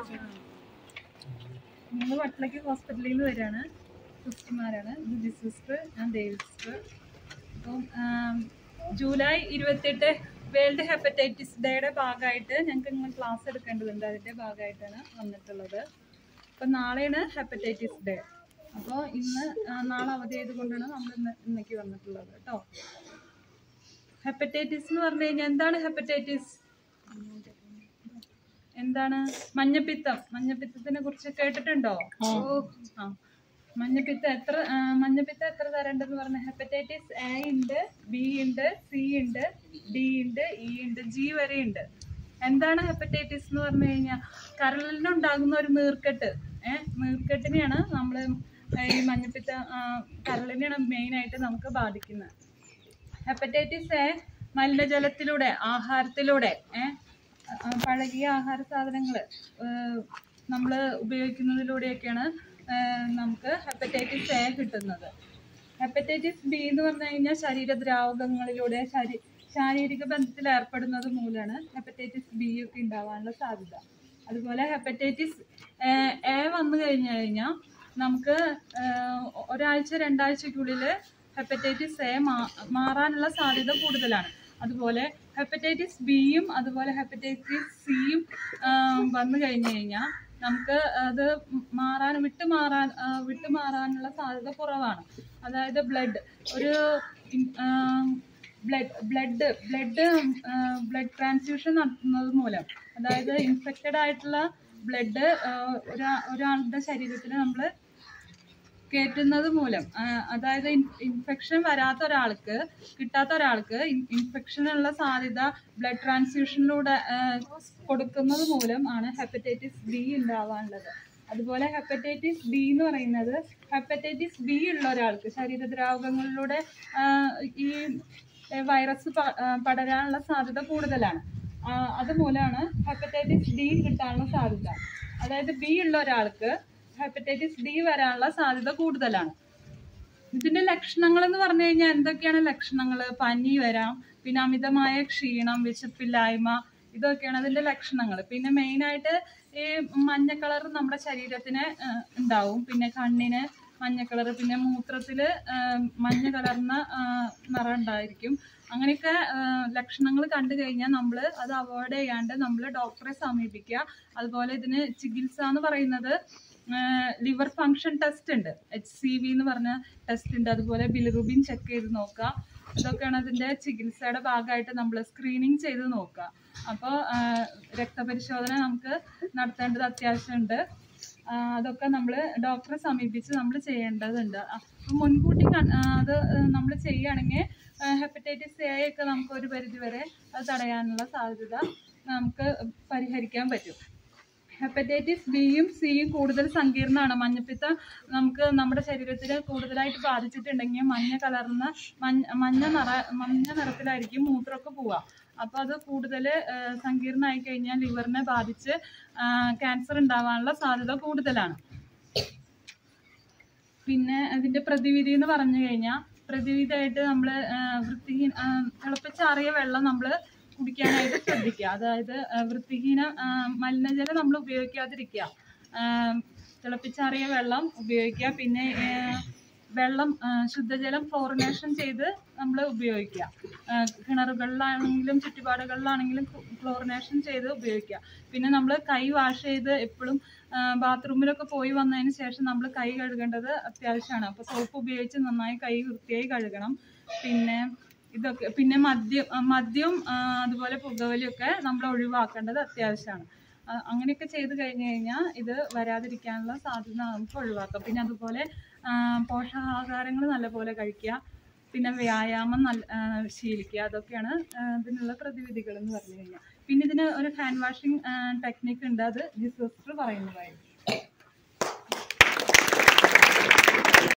നിങ്ങൾ വട്ടലയ്ക്ക് ഹോസ്പിറ്റലിൽ നിന്ന് വരികയാണ് സിസ്റ്റർമാരാണ് ഇത് ജി സിസ്റ്റർ ഞാൻ ദേവി സിസ്റ്റർ അപ്പം ആം, ജൂലൈ ഇരുപത്തെട്ട് വേൾഡ് ഹെപ്പറ്റൈറ്റിസ് ഡേയുടെ ഭാഗമായിട്ട് ഞങ്ങൾക്ക് ഇങ്ങനെ ക്ലാസ് എടുക്കേണ്ടതുണ്ട് അതിൻ്റെ ഭാഗമായിട്ടാണ് വന്നിട്ടുള്ളത് അപ്പം നാളെയാണ് ഹെപ്പറ്റൈറ്റിസ് ഡേ അപ്പോൾ ഇന്ന് ആ, നാളെ അവധി ആയതുകൊണ്ടാണ് നമ്മൾ ഇന്ന് ഇന്നേക്ക് വന്നിട്ടുള്ളത് കേട്ടോ ഹെപ്പറ്റൈറ്റിസ് എന്ന് പറഞ്ഞു കഴിഞ്ഞാൽ എന്താണ് ഹെപ്പറ്റൈറ്റിസ് എന്താണ് മഞ്ഞപ്പിത്തം മഞ്ഞപ്പിത്തത്തിനെ കുറിച്ച് കേട്ടിട്ടുണ്ടോ ഓ ആ മഞ്ഞപ്പിത്തം എത്ര ആ, മഞ്ഞപ്പിത്തം എത്ര തരണ്ടെന്ന് പറഞ്ഞ ഹെപ്പറ്റൈറ്റിസ് എ ഉണ്ട് ബി ഉണ്ട് സി ഉണ്ട് ഡി ഉണ്ട് ഇ ഉണ്ട് ജി വരെ ഉണ്ട് എന്താണ് ഹെപ്പറ്റൈറ്റിസ് എന്ന് പറഞ്ഞു കഴിഞ്ഞാൽ കരളിനുണ്ടാകുന്ന ഒരു നീർക്കെട്ട് ഏഹ് നീർക്കെട്ടിനെയാണ് നമ്മൾ ഈ മഞ്ഞപ്പിത്ത ആ, കരളിനെയാണ് മെയിനായിട്ട് നമുക്ക് ബാധിക്കുന്നത് ഹെപ്പറ്റൈറ്റിസ് എ മലിനജലത്തിലൂടെ ആഹാരത്തിലൂടെ ഏഹ് പഴകിയ ആഹാര സാധനങ്ങൾ നമ്മൾ ഉപയോഗിക്കുന്നതിലൂടെയൊക്കെയാണ് ഏഹ് നമുക്ക് ഹെപ്പറ്റൈറ്റിസ് എ കിട്ടുന്നത് ഹെപ്പറ്റൈറ്റിസ് ബി എന്ന് പറഞ്ഞു കഴിഞ്ഞാൽ ശരീരദ്രാവകങ്ങളിലൂടെ ശരീ ശാരീരിക ബന്ധത്തിൽ ഏർപ്പെടുന്നത് മൂലമാണ് ഹെപ്പറ്റൈറ്റിസ് ബി ഒക്കെ ഉണ്ടാവാനുള്ള സാധ്യത അതുപോലെ ഹെപ്പറ്റൈറ്റിസ് എ വന്നു കഴിഞ്ഞു കഴിഞ്ഞാൽ നമുക്ക് ഏഹ് ഒരാഴ്ച രണ്ടാഴ്ചക്കുള്ളിൽ ഹെപ്പറ്റൈറ്റിസ് എ മാറാനുള്ള സാധ്യത കൂടുതലാണ് അതുപോലെ ഹെപ്പറ്റൈറ്റിസ് ബിയും അതുപോലെ ഹെപ്പറ്റൈറ്റിസ് സിയും വന്നു കഴിഞ്ഞു കഴിഞ്ഞാൽ നമുക്ക് അത് മാറാൻ വിട്ടു മാറാൻ ആ, വിട്ടു മാറാനുള്ള സാധ്യത കുറവാണ് അതായത് ബ്ലഡ് ഒരു blood blood blood blood transfusion നടത്തുന്നത് മൂലം അതായത് ഇൻഫെക്റ്റഡ് ആയിട്ടുള്ള ബ്ലഡ് ഒരാ ഒരാളുടെ ശരീരത്തിൽ നമ്മൾ കയറ്റുന്നത് മൂലം ആ, അതായത് ഇൻഫെക്ഷൻ വരാത്ത ഒരാൾക്ക് കിട്ടാത്ത ഒരാൾക്ക് ഇൻഫെക്ഷനുള്ള സാധ്യത ബ്ലഡ് ട്രാൻസ്ഫ്യൂഷനിലൂടെ ആ, കൊടുക്കുന്നത് മൂലം ആണ് ഹെപ്പറ്റൈറ്റിസ് ബി ഉണ്ടാവാനുള്ളത് അതുപോലെ ഹെപ്പറ്റൈറ്റിസ് ബി എന്ന് പറയുന്നത് ഹെപ്പറ്റൈറ്റിസ് ബി ഉള്ള ഒരാൾക്ക് ശരീരദ്രാവകങ്ങളിലൂടെ ആ, ഈ വൈറസ് പ- ആ, പടരാനുള്ള സാധ്യത കൂടുതലാണ് ആ, അതുമൂലമാണ് ഹെപ്പറ്റൈറ്റിസ് ഡി കിട്ടാനുള്ള സാധ്യത അതായത് ബി ഉള്ള ഒരാൾക്ക് ഹെപ്പറ്റൈറ്റിസ് ഡി വരാനുള്ള സാധ്യത കൂടുതലാണ് ഇതിന്റെ ലക്ഷണങ്ങൾ എന്ന് പറഞ്ഞു കഴിഞ്ഞാൽ എന്തൊക്കെയാണ് ലക്ഷണങ്ങൾ പനി വരാം പിന്നെ അമിതമായ ക്ഷീണം വിശപ്പില്ലായ്മ ഇതൊക്കെയാണ് അതിന്റെ ലക്ഷണങ്ങൾ പിന്നെ മെയിൻ ആയിട്ട് ഈ മഞ്ഞ കളർ നമ്മുടെ ശരീരത്തിന് ആ, ഉണ്ടാവും പിന്നെ കണ്ണിന് മഞ്ഞ കളർ പിന്നെ മൂത്രത്തില് ആ, മഞ്ഞ കലർന്ന ആ, നിറം ഉണ്ടായിരിക്കും അങ്ങനെയൊക്കെ ലക്ഷണങ്ങൾ കണ്ടു കഴിഞ്ഞാൽ നമ്മൾ അത് അവോയ്ഡ് ചെയ്യാണ്ട് നമ്മൾ ഡോക്ടറെ സമീപിക്കുക അതുപോലെ ഇതിന് ചികിത്സ എന്ന് പറയുന്നത് ലിവർ ഫങ്ഷൻ ടെസ്റ്റ് ഉണ്ട് എച്ച് സി വി എന്ന് പറഞ്ഞ ടെസ്റ്റ് ഉണ്ട് അതുപോലെ ബിലിറുബിൻ ചെക്ക് ചെയ്ത് നോക്കുക ഇതൊക്കെയാണ് അതിൻ്റെ ചികിത്സയുടെ ഭാഗമായിട്ട് നമ്മൾ സ്ക്രീനിങ് ചെയ്ത് നോക്കുക അപ്പോൾ രക്തപരിശോധന നമുക്ക് നടത്തേണ്ടത് അത്യാവശ്യമുണ്ട് ആ, അതൊക്കെ നമ്മൾ ഡോക്ടറെ സമീപിച്ച് നമ്മൾ ചെയ്യേണ്ടതുണ്ട് അപ്പം മുൻകൂട്ടി കൺ- ആ, അത് നമ്മൾ ചെയ്യുകയാണെങ്കിൽ ഹെപ്പറ്റൈറ്റിസ് എ ഒക്കെ നമുക്ക് ഒരു പരിധി വരെ അത് തടയാനുള്ള സാധ്യത നമുക്ക് പരിഹരിക്കാൻ പറ്റും ഹെപ്പറ്റൈറ്റിസ് ബിയും സിയും കൂടുതൽ സങ്കീർണമാണ് മഞ്ഞപ്പിത്തം നമുക്ക് നമ്മുടെ ശരീരത്തിൽ കൂടുതലായിട്ട് ബാധിച്ചിട്ടുണ്ടെങ്കിൽ മഞ്ഞ കലർന്ന മഞ്ഞ മഞ്ഞ നിറ മഞ്ഞ നിറത്തിലായിരിക്കും മൂത്രമൊക്കെ പോവുക അപ്പോൾ അത് കൂടുതൽ സങ്കീർണമായി കഴിഞ്ഞാൽ ലിവറിനെ ബാധിച്ച് ക്യാൻസർ ഉണ്ടാവാനുള്ള സാധ്യത കൂടുതലാണ് പിന്നെ അതിന്റെ പ്രതിവിധി എന്ന് പറഞ്ഞു കഴിഞ്ഞാൽ പ്രതിവിധിയായിട്ട് നമ്മൾ വൃത്തിഹീന ആ, തിളപ്പിച്ചാറിയ വെള്ളം നമ്മൾ കുടിക്കാനായിട്ട് ശ്രദ്ധിക്കുക അതായത് ആ, വൃത്തിഹീന ആ, മലിനജലം നമ്മൾ ഉപയോഗിക്കാതിരിക്കുക ആ, തിളപ്പിച്ചാറിയ വെള്ളം ഉപയോഗിക്കുക പിന്നെ ആ, വെള്ളം ആ, ശുദ്ധജലം ഫ്ലോറിനേഷൻ ചെയ്ത് നമ്മൾ ഉപയോഗിക്കുക ആ, കിണറുകളിലാണെങ്കിലും ചുറ്റുപാടുകളിലാണെങ്കിലും ഫ്ലോറിനേഷൻ ചെയ്ത് ഉപയോഗിക്കുക പിന്നെ നമ്മൾ കൈ വാഷ് ചെയ്ത് എപ്പോഴും ബാത്റൂമിലൊക്കെ പോയി വന്നതിന് ശേഷം നമ്മൾ കൈ കഴുകേണ്ടത് അത്യാവശ്യമാണ് അപ്പോൾ സോപ്പ് ഉപയോഗിച്ച് നന്നായി കൈ വൃത്തിയായി കഴുകണം പിന്നെ ഇതൊക്കെ പിന്നെ മദ്യം ആ, മദ്യം ആ, അതുപോലെ പുകവലിയൊക്കെ നമ്മൾ ഒഴിവാക്കേണ്ടത് അത്യാവശ്യമാണ് ആ, അങ്ങനെയൊക്കെ ചെയ്ത് കഴിഞ്ഞ് കഴിഞ്ഞാൽ ഇത് വരാതിരിക്കാനുള്ള സാധ്യത നമുക്ക് ഒഴിവാക്കാം പിന്നെ അതുപോലെ ആ, പോഷകാഹാരങ്ങൾ നല്ലപോലെ കഴിക്കുക പിന്നെ വ്യായാമം നല്ല ആ, ശീലിക്കുക അതൊക്കെയാണ് ആ, ഇതിനുള്ള പ്രതിവിധികൾ എന്ന് പറഞ്ഞു കഴിഞ്ഞാൽ പിന്നെ ഇതിന് ഒരു ഹാൻഡ് വാഷിംഗ് ടെക്നിക്ക് ഉണ്ട് അത് ജി സിസ്റ്റർ പറയുന്നതായിരിക്കും